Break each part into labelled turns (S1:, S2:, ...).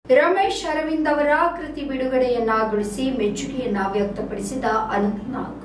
S1: ರಮೇಶ್ ಅರವಿಂದ್ ಅವರ ಕೃತಿ ಬಿಡುಗಡೆಯನ್ನಾಗೊಳಿಸಿ ಮೆಚ್ಚುಗೆಯನ್ನ ವ್ಯಕ್ತಪಡಿಸಿದ ಅನಂತನಾಗ್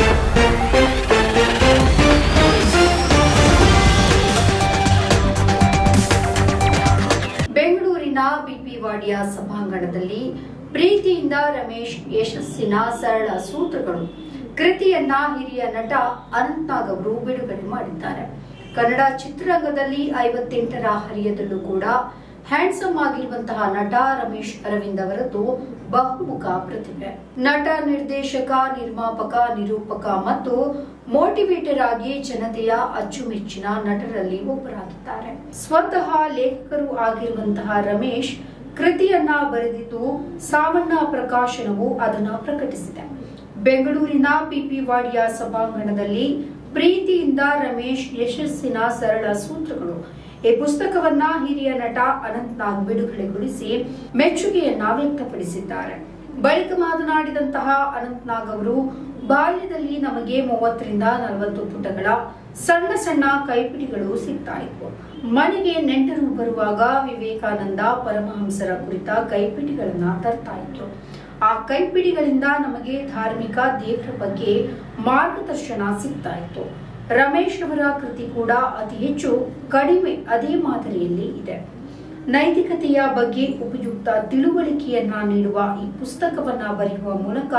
S1: ಬೆಂಗಳೂರಿನ ಬಿಪಿವಾಡಿಯ ಸಭಾಂಗಣದಲ್ಲಿ ಪ್ರೀತಿಯಿಂದ ರಮೇಶ್ ಯಶಸ್ಸಿನ ಸರಳ ಸೂತ್ರಗಳು ಕೃತಿಯನ್ನ ಹಿರಿಯ ನಟ ಅನಂತ್ನಾಗ್ ಅವರು ಬಿಡುಗಡೆ ಮಾಡಿದ್ದಾರೆ ಕನ್ನಡ ಚಿತ್ರರಂಗದಲ್ಲಿ ಐವತ್ತೆಂಟರ ಹರಿಯದಲ್ಲೂ ಕೂಡ ಹ್ಯಾಂಡ್ಸಮ್ ಆಗಿರುವಂತಹ ನಟ ರಮೇಶ್ ಅರವಿಂದ್ ಅವರದ್ದು ಬಹುಮುಖ ಪ್ರತಿಭೆ ನಟ ನಿರ್ದೇಶಕ ನಿರ್ಮಾಪಕ ನಿರೂಪಕ ಮತ್ತು ಮೋಟಿವೇಟರ್ ಆಗಿ ಜನತೆಯ ಅಚ್ಚುಮೆಚ್ಚಿನ ನಟರಲ್ಲಿ ಒಬ್ಬರಾಗಿದ್ದಾರೆ ಸ್ವತಃ ಲೇಖಕರು ಆಗಿರುವಂತಹ ರಮೇಶ್ ಕೃತಿಯನ್ನ ಬರೆದಿದ್ದು ಸಾವನ್ನ ಪ್ರಕಾಶನವು ಅದನ್ನ ಪ್ರಕಟಿಸಿದೆ ಬೆಂಗಳೂರಿನ ಪಿಪಿವಾಡಿಯ ಸಭಾಂಗಣದಲ್ಲಿ ಪ್ರೀತಿಯಿಂದ ರಮೇಶ್ ಯಶಸ್ಸಿನ ಸರಳ ಸೂತ್ರಗಳು ಈ ಪುಸ್ತಕವನ್ನ ಹಿರಿಯ ನಟ ಅನಂತ್ನಾಗ್ ಬಿಡುಗಡೆಗೊಳಿಸಿ ಮೆಚ್ಚುಗೆಯನ್ನ ವ್ಯಕ್ತಪಡಿಸಿದ್ದಾರೆ ಬಳಿಕ ಮಾತನಾಡಿದಂತಹ ಅನಂತ್ನಾಗ್ ಅವರು ಬಾಲ್ಯದಲ್ಲಿ ನಮಗೆ ಮೂವತ್ತರಿಂದ ನಲವತ್ತು ಪುಟಗಳ ಸಣ್ಣ ಸಣ್ಣ ಕೈಪಿಡಿಗಳು ಸಿಗ್ತಾ ಇದ್ವು ಮನೆಗೆ ನೆಂಟರು ಬರುವಾಗ ವಿವೇಕಾನಂದ ಪರಮಹಂಸರ ಕುರಿತ ಕೈಪಿಡಿಗಳನ್ನ ತರ್ತಾ ಇದ್ರು ಆ ಕೈಪಿಡಿಗಳಿಂದ ನಮಗೆ ಧಾರ್ಮಿಕ ದೇವರ ಬಗ್ಗೆ ಮಾರ್ಗದರ್ಶನ ಸಿಗ್ತಾ ಇತ್ತು ರಮೇಶ್ ಅವರ ಕೃತಿ ಕೂಡ ಅತಿ ಹೆಚ್ಚು ಕಡಿಮೆ ಅದೇ ಮಾದರಿಯಲ್ಲಿ ಇದೆ ನೈತಿಕತೆಯ ಬಗ್ಗೆ ಉಪಯುಕ್ತ ತಿಳುವಳಿಕೆಯನ್ನ ನೀಡುವ ಈ ಪುಸ್ತಕವನ್ನ ಬರೆಯುವ ಮೂಲಕ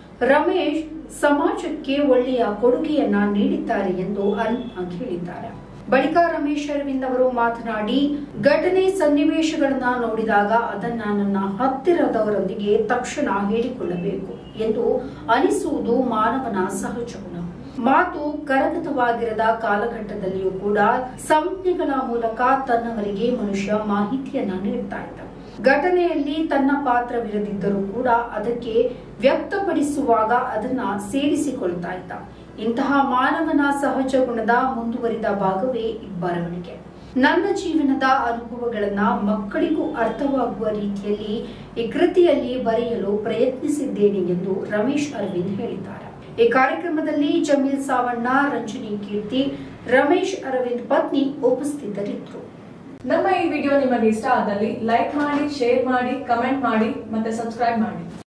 S1: ರಮೇಶ್ ಸಮಾಜಕ್ಕೆ ಒಳ್ಳೆಯ ಕೊಡುಗೆಯನ್ನ ನೀಡಿದ್ದಾರೆ ಎಂದು ಅನಂತ್ ಹೇಳಿದ್ದಾರೆ ಬಳಿಕ ರಮೇಶ್ ಅರವಿಂದ್ ಅವರು ಮಾತನಾಡಿ ಘಟನೆ ಸನ್ನಿವೇಶಗಳನ್ನ ನೋಡಿದಾಗ ಅದನ್ನ ನನ್ನ ಹತ್ತಿರದವರೊಂದಿಗೆ ತಕ್ಷಣ ಹೇಳಿಕೊಳ್ಳಬೇಕು ಎಂದು ಅನಿಸುವುದು ಮಾನವನ ಸಹಜ ಗುಣ ಮಾತು ಕರಗತವಾಗಿರದ ಕಾಲಘಟ್ಟದಲ್ಲಿಯೂ ಕೂಡ ಸಂಜ್ಞೆಗಳ ಮೂಲಕ ತನ್ನವರಿಗೆ ಮನುಷ್ಯ ಮಾಹಿತಿಯನ್ನ ನೀಡ್ತಾ ಇದ್ದ ಘಟನೆಯಲ್ಲಿ ತನ್ನ ಪಾತ್ರವಿರದಿದ್ದರೂ ಕೂಡ ಅದಕ್ಕೆ ವ್ಯಕ್ತಪಡಿಸುವಾಗ ಅದನ್ನ ಸೇರಿಸಿಕೊಳ್ತಾ ಇದ್ದ ಇಂತಹ ಮಾನವನ ಸಹಜ ಗುಣದ ಮುಂದುವರಿದ ಭಾಗವೇ ಈ ಬರವಣಿಗೆ ನನ್ನ ಜೀವನದ ಅನುಭವಗಳನ್ನ ಮಕ್ಕಳಿಗೂ ಅರ್ಥವಾಗುವ ರೀತಿಯಲ್ಲಿ ಈ ಕೃತಿಯಲ್ಲಿ ಬರೆಯಲು ಪ್ರಯತ್ನಿಸಿದ್ದೇನೆ ಎಂದು ರಮೇಶ್ ಅರವಿಂದ್ ಹೇಳಿದ್ದಾರೆ ಈ ಕಾರ್ಯಕ್ರಮದಲ್ಲಿ ಜಮೀಲ್ ಸಾವಣ್ಣ ರಂಜನಿ ಕೀರ್ತಿ ರಮೇಶ್ ಅರವಿಂದ್ ಪತ್ನಿ ಉಪಸ್ಥಿತರಿದ್ದರು
S2: ನಮ್ಮ ಈ ವಿಡಿಯೋ ನಿಮಗೆ ಇಷ್ಟ ಆದಲ್ಲಿ ಲೈಕ್ ಮಾಡಿ ಶೇರ್ ಮಾಡಿ ಕಮೆಂಟ್ ಮಾಡಿ ಮತ್ತೆ ಸಬ್ಸ್ಕ್ರೈಬ್ ಮಾಡಿ